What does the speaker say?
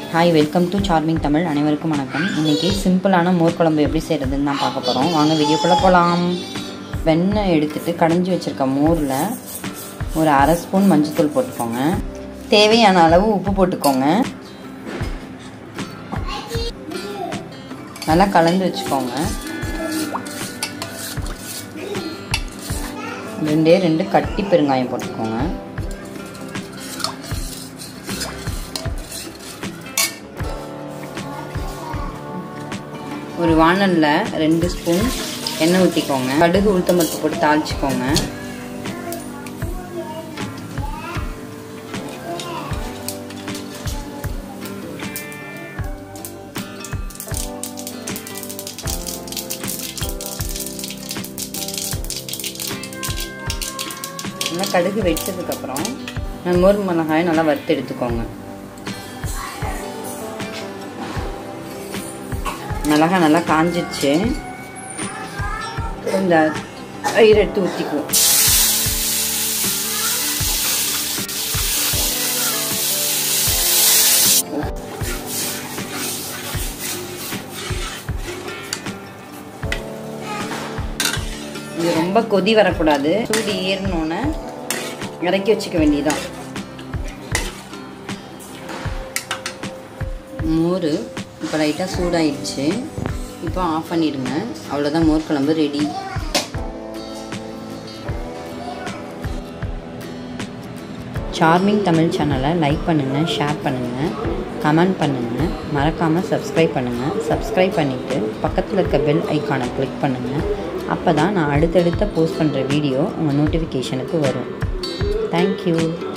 hi welcome to charming Tamil அனைவருக்கும் வணக்கம் இன்றைக்கி சிம்பிளான மோர் குழம்பு எப்படி செய்கிறதுன்னு தான் பார்க்க போகிறோம் வாங்க வீடியோக்குள்ளே போகலாம் வெண்ணெய் எடுத்துட்டு கடைஞ்சி வச்சுருக்க மோரில் ஒரு அரை ஸ்பூன் மஞ்சள்தூள் போட்டுக்கோங்க தேவையான அளவு உப்பு போட்டுக்கோங்க நல்லா கலந்து வச்சுக்கோங்க ரெண்டே ரெண்டு கட்டி பெருங்காயம் போட்டுக்கோங்க ஒரு வானலில் ரெண்டு ஸ்பூன் எண்ணெய் ஊற்றிக்கோங்க கடுகு உளுத்தம்பருப்பு போட்டு தாளிச்சிக்கோங்க நல்லா கடுகு வெடிச்சதுக்கப்புறம் மோர் மிளகாயை நல்லா வறுத்து எடுத்துக்கோங்க மிளகா நல்லா காஞ்சிடுச்சு இந்த தயிர் எடுத்து ஊற்றிக்குவோம் இது ரொம்ப கொதி வரக்கூடாது சூடு ஏறினோன்னே இறக்கி வச்சுக்க வேண்டியதான் மோர் இப்போ லைட்டாக சூடாயிடுச்சு இப்போ ஆஃப் பண்ணிடுங்க அவ்வளோதான் மோர் குழம்பு ரெடி சார்மிங் தமிழ் சேனலை லைக் பண்ணுங்கள் ஷேர் பண்ணுங்கள் கமெண்ட் பண்ணுங்கள் மறக்காமல் சப்ஸ்கிரைப் பண்ணுங்கள் சப்ஸ்கிரைப் பண்ணிவிட்டு பக்கத்தில் இருக்க பெல் ஐக்கானை கிளிக் பண்ணுங்கள் அப்போ தான் நான் அடுத்தடுத்த போஸ்ட் பண்ணுற வீடியோ உங்கள் நோட்டிஃபிகேஷனுக்கு வரும் தேங்க்யூ